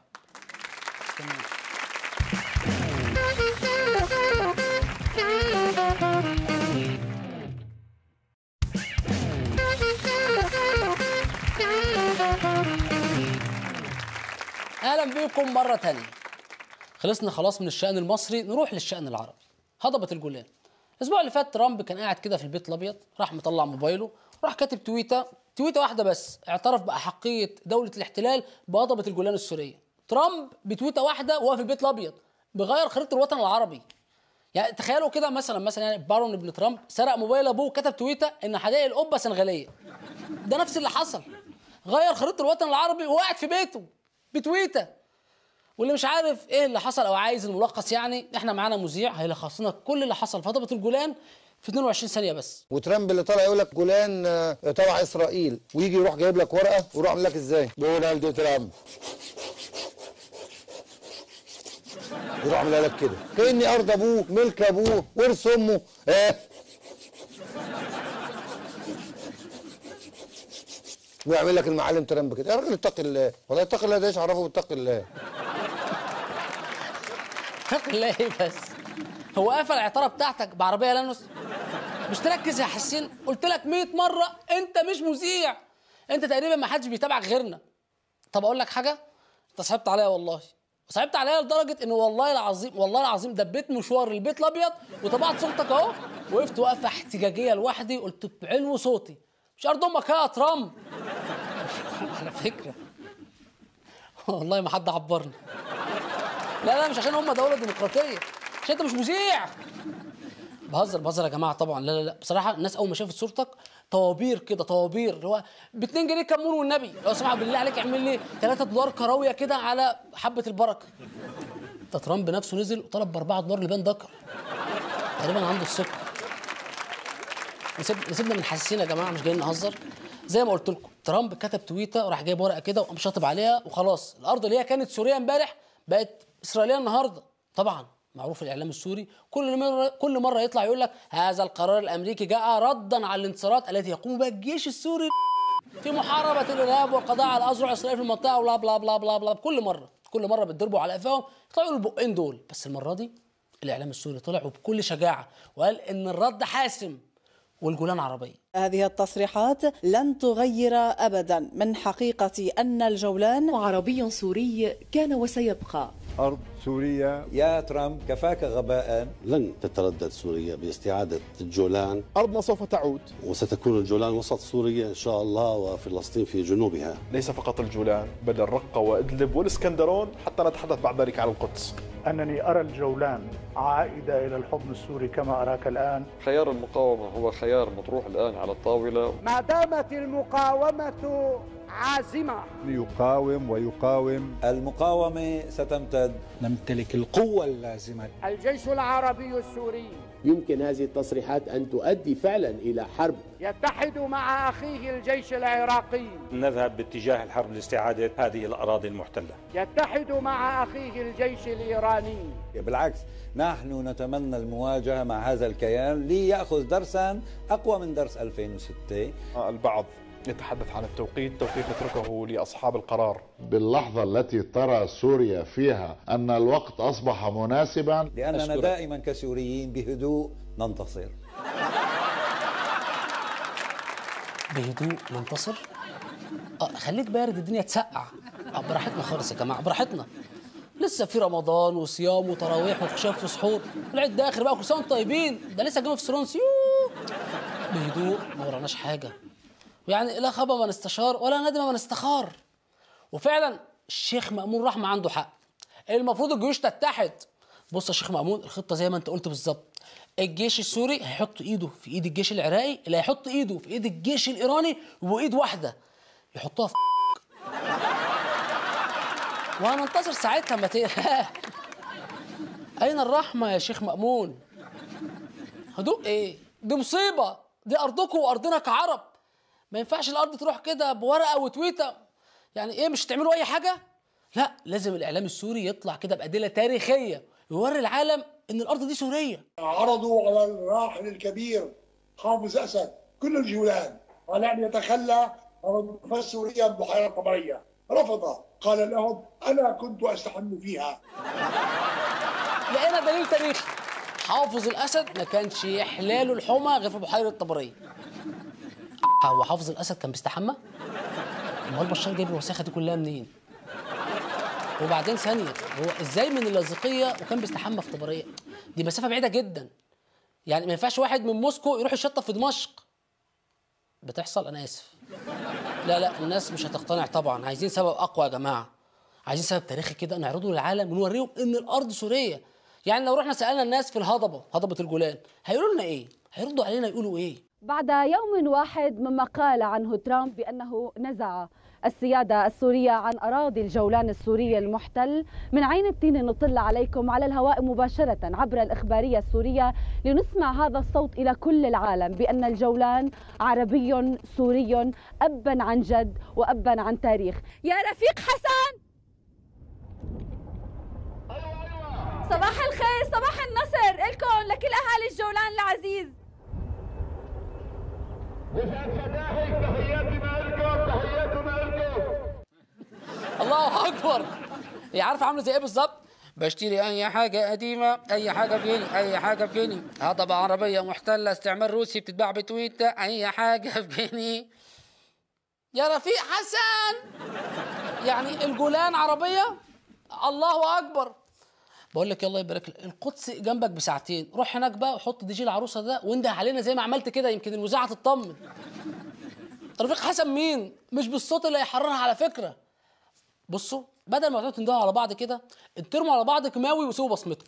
اهلا بكم مره تانية خلصنا خلاص من الشأن المصري نروح للشأن العربي هضبة الجولان الاسبوع اللي فات ترامب كان قاعد كده في البيت الابيض راح مطلع موبايله راح كاتب تويته تويته واحده بس اعترف باحقيه دوله الاحتلال بهضبه الجولان السوريه ترامب بتويته واحده وهو في البيت الابيض بغير خريطه الوطن العربي يعني تخيلوا كده مثلا مثلا يعني بارون ابن ترامب سرق موبايل ابوه وكتب تويته ان حدائق القبه سنغاليه ده نفس اللي حصل غير خريطه الوطن العربي وقعد في بيته بتويته واللي مش عارف ايه اللي حصل او عايز الملخص يعني احنا معانا مذيع هيلخص لنا كل اللي حصل في هضبه الجولان في 22 ثانيه بس وترامب اللي طالع يقول لك جولان آه، تبع اسرائيل ويجي يروح جايب لك ورقه ويروح عامل لك ازاي؟ دونالد ترامب يروح عاملها لك كده كاني ارض ابوه ملك ابوه ورث امه آه. ويعمل لك المعلم ترامب كده يا راجل اتقي الله والله اتقي الله ده ايش عرفه اتقي الله اتق الله ايه بس هو قفل العطاره بتاعتك بعربيه لانوس مش تركز يا حسين قلت لك 100 مره انت مش مذيع انت تقريبا ما حدش بيتابعك غيرنا طب اقول لك حاجه انت صعبت عليا والله صعبت عليا لدرجه ان والله العظيم والله العظيم دبيت مشوار البيت الابيض وطبعت صورتك اهو وقفت وقفه احتجاجيه لوحدي قلت بعلو صوتي مش ارض امك يا ترامب على فكره والله ما حد عبرني لا لا مش عشان هم دوله ديمقراطيه عشان انت مش مذيع بهزر بهزر يا جماعه طبعا لا لا لا بصراحه الناس اول ما شافت صورتك طوابير كده طوابير اللي هو ب 2 جنيه كمون والنبي لو سمحت بالله عليك اعمل لي 3 دولار كراويه كده على حبه البركه ده ترامب نفسه نزل وطلب ب 4 دولار لبان دكر تقريبا عنده السكر نسيب- نسيبنا من حساسين يا جماعه مش جايين نهزر زي ما قلت لكم ترامب كتب تويته وراح جايب ورقه كده وقام شاطب عليها وخلاص الارض اللي هي كانت سوريا امبارح بقت اسرائيليه النهارده طبعا معروف الاعلام السوري كل مره كل مره يطلع يقول لك هذا القرار الامريكي جاء ردا على الانتصارات التي يقوم بها الجيش السوري في محاربه الارهاب والقضاء على اذرع اسرائيل في المنطقه وبلا بلا بلا بلا بلا كل مره كل مره بتضربوا على قفاهم يطلعوا يقولوا البقين دول بس المره دي الاعلام السوري طلع وبكل شجاعه وقال ان الرد حاسم والجولان عربيه هذه التصريحات لن تغير ابدا من حقيقه ان الجولان عربي سوري كان وسيبقى أرض سوريا يا ترامب كفاك غباء لن تتردد سوريا باستعادة الجولان أرضنا سوف تعود وستكون الجولان وسط سوريا إن شاء الله وفلسطين في جنوبها ليس فقط الجولان بل الرقة وإدلب والإسكندرون حتى نتحدث بعد ذلك عن القدس أنني أرى الجولان عائدة إلى الحضن السوري كما أراك الآن خيار المقاومة هو خيار مطروح الآن على الطاولة ما دامت المقاومة عازمة ليقاوم ويقاوم المقاومة ستمتد نمتلك القوة اللازمة الجيش العربي السوري يمكن هذه التصريحات أن تؤدي فعلا إلى حرب يتحد مع أخيه الجيش العراقي نذهب باتجاه الحرب لاستعادة هذه الأراضي المحتلة يتحد مع أخيه الجيش الإيراني بالعكس نحن نتمنى المواجهة مع هذا الكيان ليأخذ درسا أقوى من درس 2006 البعض يتحدث عن التوقيت توقيت نتركه لأصحاب القرار باللحظة التي ترى سوريا فيها أن الوقت أصبح مناسبا لأننا أشكرك. دائما كسوريين بهدوء ننتصر بهدوء ننتصر اه خليك بارد الدنيا تسقع اه براحتنا خالص يا جماعه براحتنا لسه في رمضان وصيام وتراويح وخشاف في سحور العيد داخل بقى كل سنه وانتم طيبين ده لسه جيم اوف ثرونز بهدوء ما وراناش حاجه يعني لا خاب من استشار ولا ندم من استخار وفعلا الشيخ مأمون رحمة عنده حق المفروض الجيوش تتحد بص يا شيخ مأمون الخطة زي ما انت قلت بالظبط الجيش السوري هيحط ايده في ايد الجيش العراقي اللي هيحط ايده في ايد الجيش الايراني وايد واحده يحطوها في وهننتصر ساعتها ما تقلق اين الرحمه يا شيخ مأمون هدوء ايه دي مصيبه دي ارضكم وارضنا كعرب ما ينفعش الارض تروح كده بورقه وتويته يعني ايه مش تعملوا اي حاجه لا لازم الاعلام السوري يطلع كده بادله تاريخيه يوري العالم ان الارض دي سوريه عرضوا على الراحل الكبير حافظ اسد كل الجولان قال ان يتخلى عن الضفه السوريه البحيره الطبريه رفض قال لهم انا كنت استحم فيها لقينا دليل تاريخي حافظ الاسد ما كانش يحلاله الحمى غير في بحيره طبريه هو حافظ الاسد كان بيستحمى امال بشار جايب الوساخه دي كلها منين وبعدين ثانيه هو ازاي من اللاذقيه وكان بيستحمى في طبريه دي مسافه بعيده جدا يعني ما ينفعش واحد من موسكو يروح يشطف في دمشق بتحصل انا اسف لا لا الناس مش هتقتنع طبعا عايزين سبب اقوى يا جماعه عايزين سبب تاريخي كده نعرضه للعالم ونوريهم ان الارض سوريه يعني لو رحنا سالنا الناس في الهضبه هضبه الجولان هيقولوا لنا ايه هيردوا علينا يقولوا ايه بعد يوم واحد مما قال عنه ترامب بأنه نزع السيادة السورية عن أراضي الجولان السوري المحتل من عين التين نطل عليكم على الهواء مباشرة عبر الإخبارية السورية لنسمع هذا الصوت إلى كل العالم بأن الجولان عربي سوري أبا عن جد وأبا عن تاريخ يا رفيق حسن صباح الخير صباح النصر لكم لكل أهالي الجولان العزيز الله اكبر هي عارفه عامله زي ايه بالظبط بشتري اي حاجه قديمه اي حاجه بجنيه اي حاجه بجنيه هضبه عربيه محتله استعمار روسي بتتباع بتويتا اي حاجه بجنيه يا رفيق حسن يعني الجولان عربيه الله اكبر بقول لك يلا يبارك لك القدس جنبك بساعتين روح هناك بقى وحط دي جي العروسه ده وانده علينا زي ما عملت كده يمكن المذيعه تطمن رفيق حسن مين مش بالصوت اللي هيحررها على فكره بصوا بدل ما تقعدوا تندهوا على بعض كده انترموا على بعض كيماوي وسيبوا بصمتكم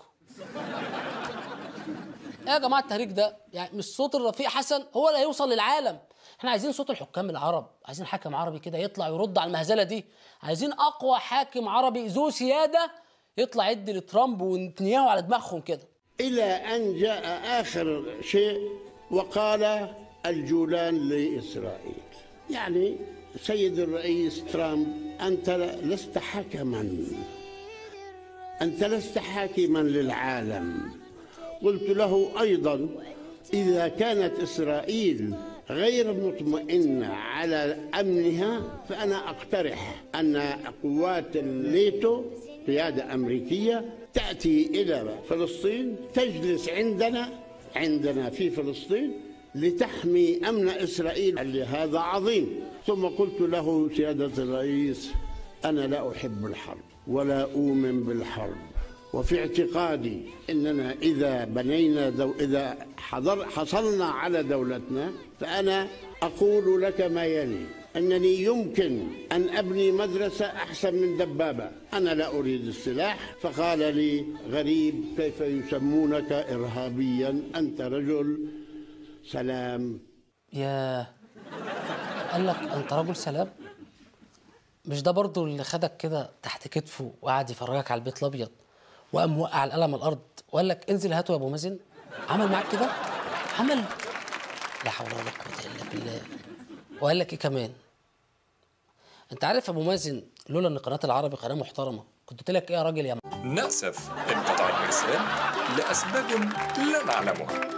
ايه يا جماعه التهريج ده يعني مش صوت الرفيق حسن هو اللي هيوصل للعالم احنا عايزين صوت الحكام العرب عايزين حاكم عربي كده يطلع يرد على المهزله دي عايزين اقوى حاكم عربي ذو سياده يطلع يدي لترامب ونتنياهو على دماغهم كده إلى أن جاء آخر شيء وقال الجولان لإسرائيل يعني سيد الرئيس ترامب أنت لست حكما أنت لست حاكما للعالم قلت له أيضا إذا كانت إسرائيل غير مطمئنة على أمنها فأنا أقترح أن قوات الناتو قيادة أمريكية تأتي إلى فلسطين تجلس عندنا عندنا في فلسطين لتحمي أمن إسرائيل اللي هذا عظيم ثم قلت له سيادة الرئيس أنا لا أحب الحرب ولا أؤمن بالحرب وفي اعتقادي اننا اذا بنينا دو اذا حضر حصلنا على دولتنا فانا اقول لك ما يلي انني يمكن ان ابني مدرسه احسن من دبابه انا لا اريد السلاح فقال لي غريب كيف يسمونك ارهابيا انت رجل سلام ياه قال لك انت رجل سلام مش ده برضو اللي خدك كده تحت كتفه وقعد يفرجك على البيت الابيض وقام موقع القلم على الارض وقال لك انزل هاته يا ابو مازن عمل معاك كده عمل لا حول ولا قوه الا بالله وقال لك ايه كمان انت عارف يا ابو مازن لولا ان قناه العربي قناه محترمه كنت قلت لك ايه يا راجل يا م... نأسف انقطع الإرسال لأسباب لا نعلمها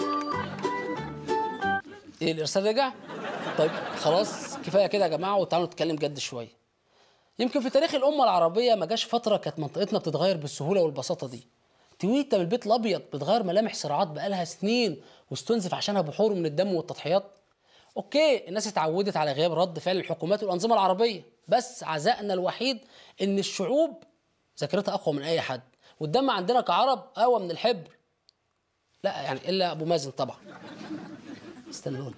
ايه الارسال رجع طيب خلاص كفايه كده يا جماعه وتعالوا نتكلم جد شويه يمكن في تاريخ الامه العربيه ما جاش فتره كانت منطقتنا بتتغير بالسهوله والبساطه دي تويته من البيت الابيض بتغير ملامح صراعات بقالها سنين واستنزف عشانها بحور من الدم والتضحيات اوكي الناس اتعودت على غياب رد فعل الحكومات والانظمه العربيه بس عزائنا الوحيد ان الشعوب ذاكرتها اقوى من اي حد والدم عندنا كعرب اقوى من الحبر لا يعني الا ابو مازن طبعا استنوني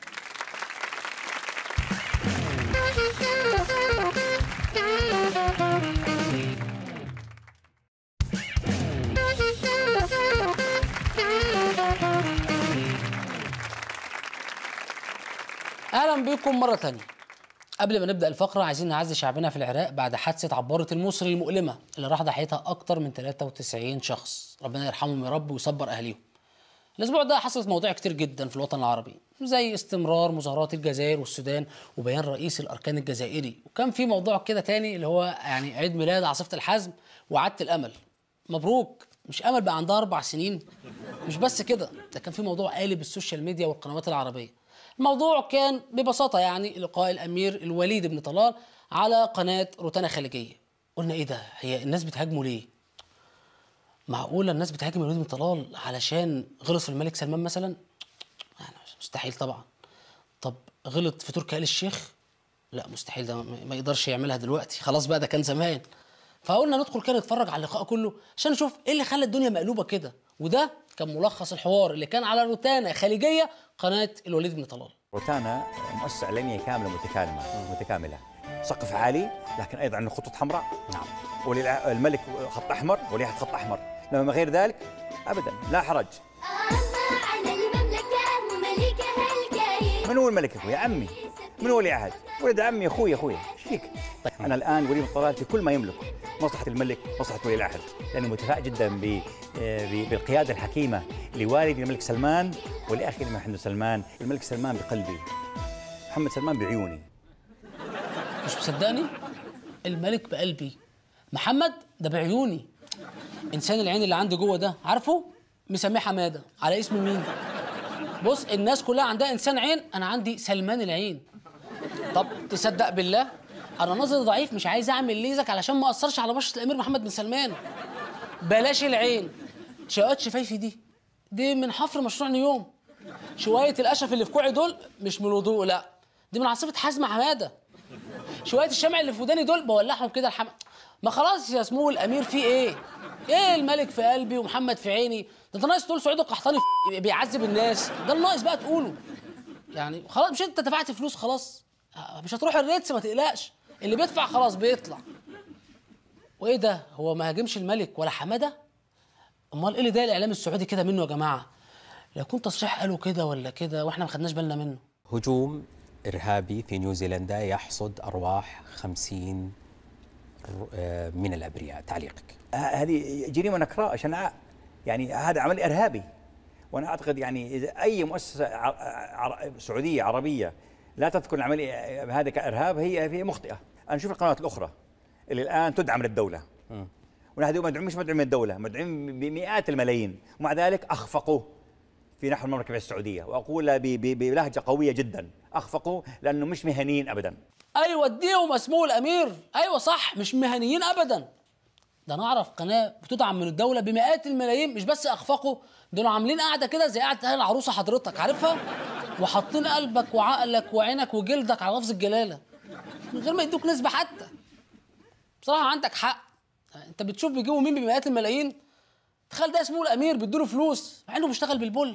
اهلا بكم مره تانية قبل ما نبدا الفقره عايزين نعزي شعبنا في العراق بعد حادثه عباره المصري المؤلمه اللي راح ضحيتها اكتر من 93 شخص ربنا يرحمهم يا رب ويصبر اهاليهم الاسبوع ده حصلت مواضيع كتير جدا في الوطن العربي زي استمرار مظاهرات الجزائر والسودان وبيان رئيس الاركان الجزائري وكان في موضوع كده تاني اللي هو يعني عيد ميلاد عاصفه الحزم وعاده الامل مبروك مش امل بقى عندها اربع سنين مش بس كده ده كان في موضوع قالب السوشيال ميديا والقنوات العربيه الموضوع كان ببساطه يعني لقاء الامير الوليد بن طلال على قناه روتانا خليجيه قلنا ايه ده هي الناس بتهاجمه ليه معقوله الناس بتهاجم الوليد بن طلال علشان غلط في الملك سلمان مثلا يعني مستحيل طبعا طب غلط في تركي آل الشيخ لا مستحيل ده ما يقدرش يعملها دلوقتي خلاص بقى ده كان زمان فقلنا ندخل كده نتفرج على اللقاء كله عشان نشوف ايه اللي خلى الدنيا مقلوبه كده وده كان ملخص الحوار اللي كان على روتانا خليجيه قناه الوليد بن طلال روتانا مؤسسة إعلامية كاملة متكاملة متكاملة سقف عالي لكن أيضا عنده خطوط حمراء نعم وللملك خط أحمر وليحة خط أحمر لما غير ذلك ابدا لا حرج على المملكة وملكها الكريم من هو الملك اخوي يا عمي من هو ولي عهد ولد عمي اخوي اخوي ايش فيك طيب انا الان ولي الطلال في كل ما يملكه مصلحه الملك مصلحه ولي العهد لاني متفائل جدا ب- ب- بالقياده الحكيمه لوالدي الملك سلمان ولاخي محمد سلمان الملك سلمان بقلبي محمد سلمان بعيوني مش مصدقني الملك بقلبي محمد ده بعيوني انسان العين اللي عندي جوه ده عارفه مسميه حماده على اسم مين بص الناس كلها عندها انسان عين انا عندي سلمان العين طب تصدق بالله انا نظري ضعيف مش عايز اعمل ليزك علشان ما اثرش على بشره الامير محمد بن سلمان بلاش العين شقات شفايفي دي دي من حفر مشروع نيوم شويه القشف اللي في كوعي دول مش من الوضوء لا دي من عاصفه حزم حماده شويه الشمع اللي في وداني دول بولعهم كده الحم ما خلاص يا سمو الامير في ايه ايه الملك في قلبي ومحمد في عيني ده انت ناقص تقول سعيد القحطاني في- بيعذب الناس ده الناقص بقى تقوله يعني خلاص مش انت دفعت فلوس خلاص آه، مش هتروح الريتس ما تقلقش اللي بيدفع خلاص بيطلع وايه ده هو ما هاجمش الملك ولا حماده امال ايه اللي ده الاعلام السعودي كده منه يا جماعه لا يكون تصريح قالوا كده ولا كده واحنا ما خدناش بالنا منه هجوم إرهابي في نيوزيلندا يحصد أرواح خمسين ر- آه، من الأبرياء تعليقك ه- هذه جريمه نكراء شنعاء يعني هذا عمل ارهابي وانا اعتقد يعني اذا اي مؤسسه ع- ع- سعوديه عربيه لا تذكر العمليه هذا كارهاب هي هي مخطئه انا اشوف القنوات الاخرى اللي الان تدعم للدوله ونحن مدعوم مش مدعوم من الدوله مدعوم بمئات الملايين ومع ذلك اخفقوا في نحو المملكه السعوديه واقولها ب- ب- بلهجه قويه جدا اخفقوا لانه مش مهنيين ابدا ايوه اديهم اسمه الامير ايوه صح مش مهنيين ابدا ده انا اعرف قناه بتدعم من الدوله بمئات الملايين مش بس اخفقوا دول عاملين قاعده كده زي قاعده اهل العروسه حضرتك عارفها وحاطين قلبك وعقلك وعينك وجلدك على لفظ الجلاله من غير ما يدوك نسبه حتى بصراحه عندك حق انت بتشوف بيجيبوا مين بمئات الملايين تخيل ده اسمه الامير بيدوله فلوس مع انه بيشتغل بالبل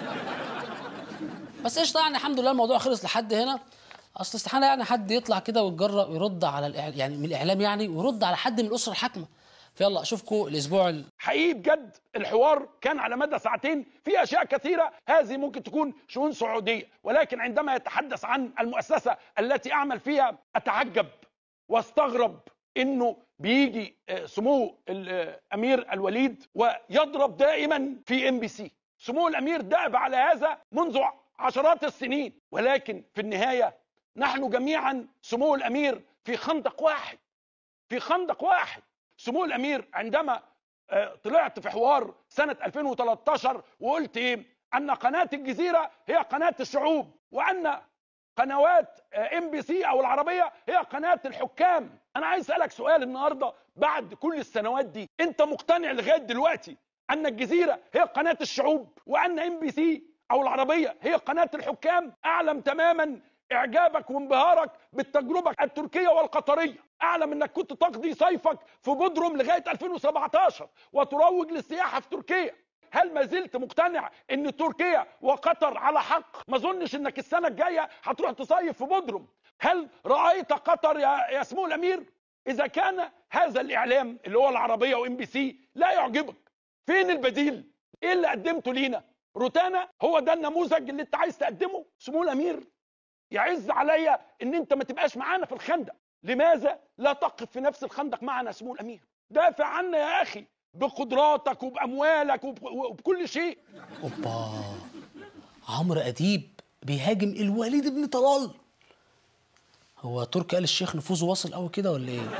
بس قشطه يعني الحمد لله الموضوع خلص لحد هنا اصل استحاله يعني حد يطلع كده ويتجرأ ويرد على الإعلام يعني من الاعلام يعني ويرد على حد من الاسره الحاكمه فيلا اشوفكم الاسبوع ال... حقيقي بجد الحوار كان على مدى ساعتين في اشياء كثيره هذه ممكن تكون شؤون سعوديه ولكن عندما يتحدث عن المؤسسه التي اعمل فيها اتعجب واستغرب انه بيجي آه، سمو الامير الوليد ويضرب دائما في ام بي سي سمو الامير دأب على هذا منذ عشرات السنين ولكن في النهايه نحن جميعا سمو الامير في خندق واحد في خندق واحد سمو الامير عندما آه، طلعت في حوار سنه 2013 وقلت ايه ان قناه الجزيره هي قناه الشعوب وان قنوات ام بي سي او العربيه هي قناه الحكام انا عايز اسالك سؤال النهارده بعد كل السنوات دي انت مقتنع لغايه دلوقتي ان الجزيره هي قناه الشعوب وان ام بي سي او العربيه هي قناه الحكام اعلم تماما اعجابك وانبهارك بالتجربه التركيه والقطريه اعلم انك كنت تقضي صيفك في بودروم لغايه 2017 وتروج للسياحه في تركيا هل ما زلت مقتنع ان تركيا وقطر على حق ما اظنش انك السنه الجايه هتروح تصيف في بودروم هل رايت قطر يا يا سمو الامير اذا كان هذا الاعلام اللي هو العربيه وام بي سي لا يعجبك فين البديل ايه اللي قدمته لينا روتانا هو ده النموذج اللي انت عايز تقدمه سمو الامير يعز عليا ان انت ما تبقاش معانا في الخندق لماذا لا تقف في نفس الخندق معنا سمو الامير دافع عنا يا اخي بقدراتك وباموالك وب- وبكل شيء اوبا عمرو اديب بيهاجم الوليد بن طلال هو تركي آل الشيخ نفوذه واصل قوي كده ولا ايه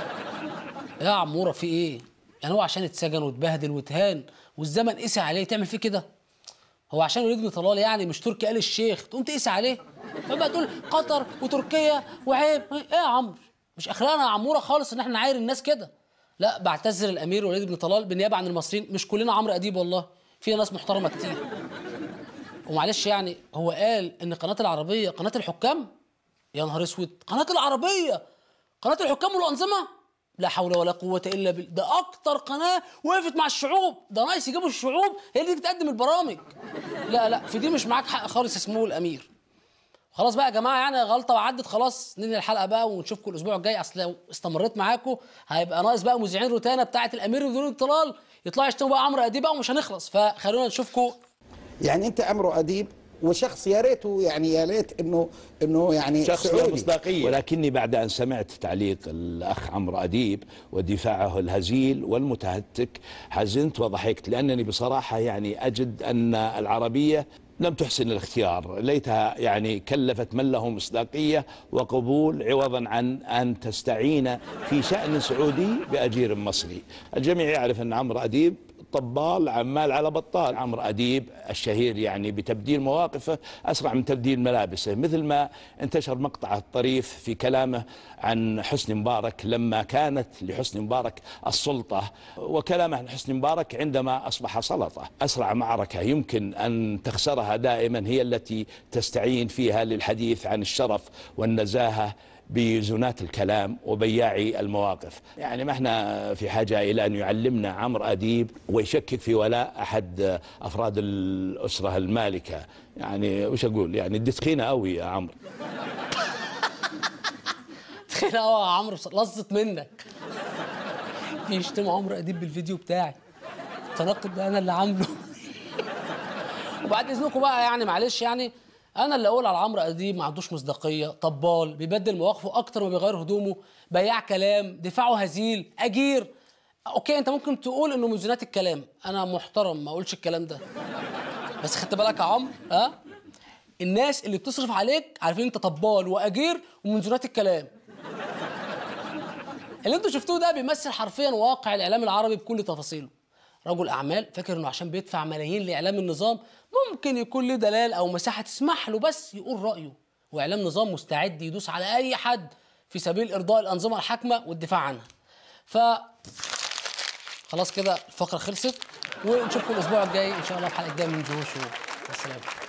يا عموره في ايه يعني هو عشان اتسجن واتبهدل واتهان والزمن قسي عليه تعمل فيه كده هو عشان وليد بن طلال يعني مش تركي آل الشيخ تقوم تقسي عليه تبقى تقول قطر وتركيا وعيب ايه يا عمرو مش اخلاقنا يا عموره خالص ان احنا نعاير الناس كده لا بعتذر الامير وليد بن طلال بالنيابه عن المصريين مش كلنا عمرو اديب والله في ناس محترمه كتير ومعلش يعني هو قال ان قناه العربيه قناه الحكام يا نهار اسود قناه العربيه قناه الحكام والانظمه لا حول ولا قوه الا بالله ده اكتر قناه وقفت مع الشعوب ده ناقص يجيبوا الشعوب هي اللي تقدم البرامج لا لا في دي مش معاك حق خالص يا سمو الامير خلاص بقى يا جماعه يعني غلطه وعدت خلاص ننهي الحلقه بقى ونشوفكم الاسبوع الجاي اصل لو استمريت معاكم هيبقى ناقص بقى مذيعين روتانا بتاعه الامير بدون اطلال يطلعوا يشتموا بقى عمرو اديب بقى ومش هنخلص فخلونا نشوفكم يعني انت عمرو اديب وشخص يا ريته يعني يا ريت انه انه يعني شخص له سعودي. مصداقية ولكني بعد أن سمعت تعليق الأخ عمرو أديب ودفاعه الهزيل والمتهتك حزنت وضحكت لأنني بصراحة يعني أجد أن العربية لم تحسن الاختيار ليتها يعني كلفت من له مصداقية وقبول عوضا عن أن تستعين في شأن سعودي بأجير مصري الجميع يعرف أن عمرو أديب طبال عمال على بطال عمرو أديب الشهير يعني بتبديل مواقفه أسرع من تبديل ملابسه مثل ما انتشر مقطع الطريف في كلامه عن حسني مبارك لما كانت لحسني مبارك السلطة وكلامه عن حسني مبارك عندما أصبح سلطة أسرع معركة يمكن أن تخسرها دائما هي التي تستعين فيها للحديث عن الشرف والنزاهة بزنات الكلام وبياعي المواقف يعني ما احنا في حاجة إلى أن يعلمنا عمرو أديب ويشكك في ولاء أحد أفراد الأسرة المالكة يعني وش أقول يعني دي تخينة قوي يا عمرو تخيل قوي يا عمرو بص- لظت منك بيشتموا عمرو اديب بالفيديو بتاعي التناقض ده انا اللي عامله وبعد اذنكم بقى يعني معلش يعني انا اللي اقول على عمرو اديب ما عندوش مصداقيه طبال بيبدل مواقفه اكتر ما بيغير هدومه بياع كلام دفاعه هزيل اجير اوكي انت ممكن تقول انه من زنات الكلام انا محترم ما اقولش الكلام ده بس خدت بالك يا عمرو ها الناس اللي بتصرف عليك عارفين انت طبال واجير ومن زنات الكلام اللي انتوا شفتوه ده بيمثل حرفيا واقع الاعلام العربي بكل تفاصيله رجل اعمال فاكر انه عشان بيدفع ملايين لاعلام النظام ممكن يكون له دلال او مساحه تسمح له بس يقول رايه واعلام نظام مستعد يدوس على اي حد في سبيل ارضاء الانظمه الحاكمه والدفاع عنها ف خلاص كده الفقره خلصت ونشوفكم الاسبوع الجاي ان شاء الله في حلقه جديده من جوشو والسلام